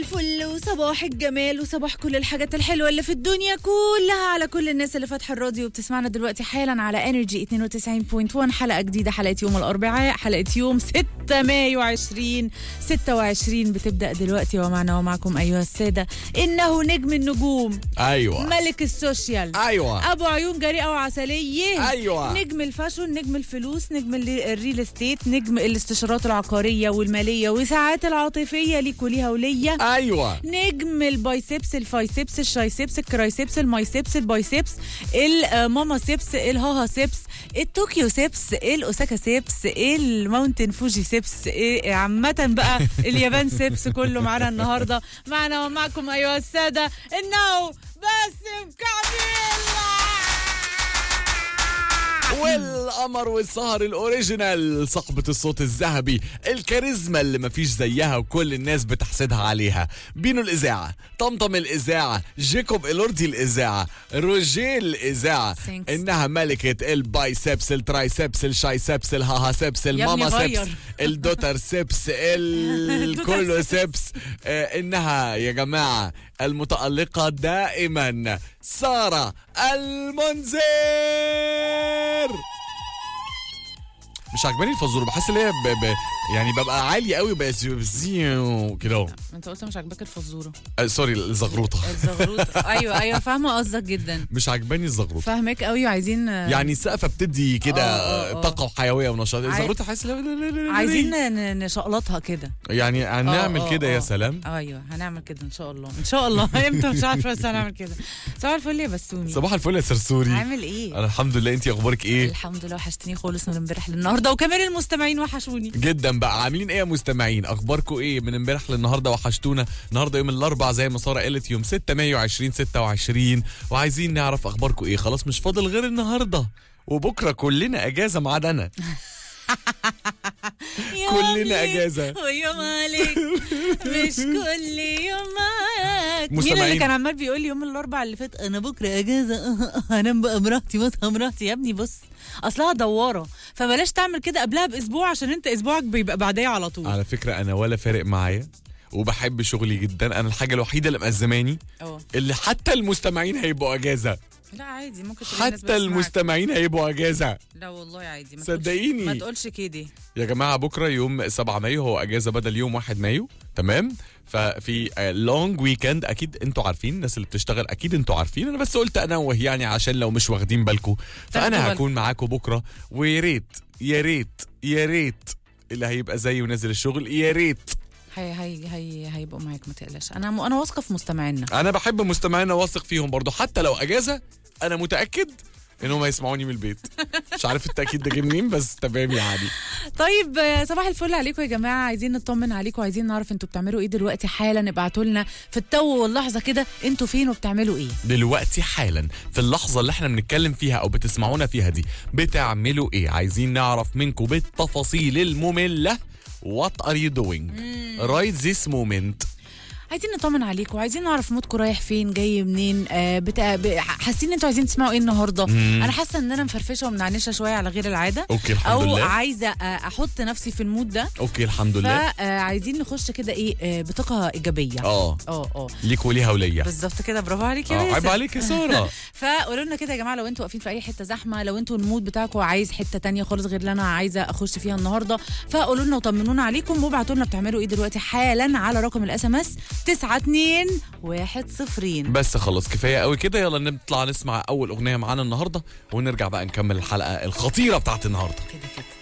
الفل وصباح الجمال وصباح كل الحاجات الحلوة اللي في الدنيا كلها على كل الناس اللي فاتحة الراديو وبتسمعنا دلوقتي حالا على انرجي 92.1 حلقة جديدة حلقة يوم الأربعاء حلقة يوم 6 مايو 20 26 بتبدأ دلوقتي ومعنا ومعكم أيها السادة إنه نجم النجوم ايوه ملك السوشيال ايوه ابو عيون جريئه وعسليه أيوة. نجم الفاشون نجم الفلوس نجم ال- الريل استيت نجم الاستشارات العقاريه والماليه وساعات العاطفيه ليك وليها وليا ايوه نجم البايسبس الفايسبس الشايسبس الكرايسبس المايسبس البايسبس الماما سبس الهاها سبس الطوكيو سبس الاوساكا سبس الماونتن فوجي سبس إيه عامة بقى اليابان سبس كله معانا النهارده معنا ومعكم ايها السادة انه باسم كامل والقمر والسهر الاوريجينال صاحبة الصوت الذهبي الكاريزما اللي مفيش زيها وكل الناس بتحسدها عليها بينو الإذاعة طمطم الإذاعة جيكوب إلوردي الإذاعة روجيل الإذاعة Thanks. إنها ملكة البايسبس الترايسبس الشايسبس الهاها سبس الماما غير. سبس الدوتر سبس الكولو سبس آه، إنها يا جماعة المتألقة دائما سارة المنذر مش عجباني الفزوره بحس ان هي ب... ب... يعني ببقى عالي قوي بس زيو كده اهو. انت قلت مش عاجباك الفزوره آه، سوري الزغروطه الزغروطه ايوه ايوه فاهمه قصدك جدا مش عجباني الزغروطه فاهمك قوي وعايزين يعني السقفه بتدي كده آه، آه، آه. طاقه وحيويه ونشاط عاي- الزغروطه حاسس لا- عايزين ن- نشقلطها كده يعني آه، هنعمل آه، كده آه. يا سلام ايوه هنعمل كده ان شاء الله ان شاء الله امتى مش عارفه بس هنعمل كده صباح الفل يا بسوني صباح الفل يا سرسوري عامل ايه انا الحمد لله انت اخبارك ايه الحمد لله وحشتني خالص من امبارح للنهارده وكمان المستمعين وحشوني جدا بقى عاملين ايه يا مستمعين اخباركم ايه من امبارح للنهارده وحشتونا النهارده يوم الاربعاء زي ما ساره قالت يوم 6 مايو 2026 وعايزين نعرف اخباركم ايه خلاص مش فاضل غير النهارده وبكره كلنا اجازه ما عدا انا كلنا اجازه ويوم عليك مش كل يوم معاك مين مستمعين. اللي كان عمال بيقول لي يوم الاربعاء اللي فات انا بكره اجازه هنام بقى براحتي واصحى براحتي يا ابني بص اصلها دواره فبلاش تعمل كده قبلها باسبوع عشان انت اسبوعك بيبقى بعديه على طول على فكره انا ولا فارق معايا وبحب شغلي جدا انا الحاجه الوحيده اللي مأزماني اه اللي حتى المستمعين هيبقوا اجازه لا عادي ممكن تلاقي الناس حتى بتسمعك. المستمعين هيبقوا اجازه لا والله عادي ما صدقيني. تقولش- ما تقولش كده يا جماعه بكره يوم 7 مايو هو اجازه بدل يوم 1 مايو تمام ففي لونج ويكند اكيد انتوا عارفين الناس اللي بتشتغل اكيد انتوا عارفين انا بس قلت انوه يعني عشان لو مش واخدين بالكم تاخدوا فانا بالكم. هكون معاكم بكره ويا ريت يا ريت يا ريت اللي هيبقى زيي ونازل الشغل يا ريت هي هي هي هيبقوا معاك ما تقلقش انا م... انا واثقه في مستمعينا انا بحب مستمعينا واثق فيهم برضو حتى لو اجازه انا متاكد انهم هيسمعوني من البيت مش عارف التاكيد ده جه منين بس تمام يعني طيب آه، صباح الفل عليكم يا جماعه عايزين نطمن عليكم وعايزين نعرف انتوا بتعملوا ايه دلوقتي حالا ابعتوا لنا في التو واللحظه كده انتوا فين وبتعملوا ايه دلوقتي حالا في اللحظة اللي احنا بنتكلم فيها أو بتسمعونا فيها دي بتعملوا إيه؟ عايزين نعرف منكم بالتفاصيل المملة What are you doing right this moment عايزين نطمن عليكم وعايزين نعرف مودكم رايح فين جاي منين آه بتا... ب... حاسين ان انتوا عايزين تسمعوا ايه النهارده انا حاسه ان انا مفرفشه ومنعنشه شويه على غير العاده أوكي الحمد او لله عايزه آه، احط نفسي في المود ده أوكي الحمد لله فعايزين نخش كده ايه آه، بطاقه ايجابيه اه اه اه ليك وليها وليا بالظبط كده برافو عليك يا اه عيب ياسر. عليك يا سارة فقولوا لنا كده يا جماعه لو انتوا واقفين في اي حته زحمه لو انتوا المود بتاعكم عايز حته تانية خالص غير اللي انا عايزه اخش فيها النهارده فقولوا لنا وطمنونا عليكم وابعتوا لنا بتعملوا ايه دلوقتي حالا على رقم الاس ام اس 921 بس خلاص كفاية قوي كده يلا نطلع نسمع أول أغنية معانا النهاردة ونرجع بقى نكمل الحلقة الخطيرة بتاعت النهاردة كده كده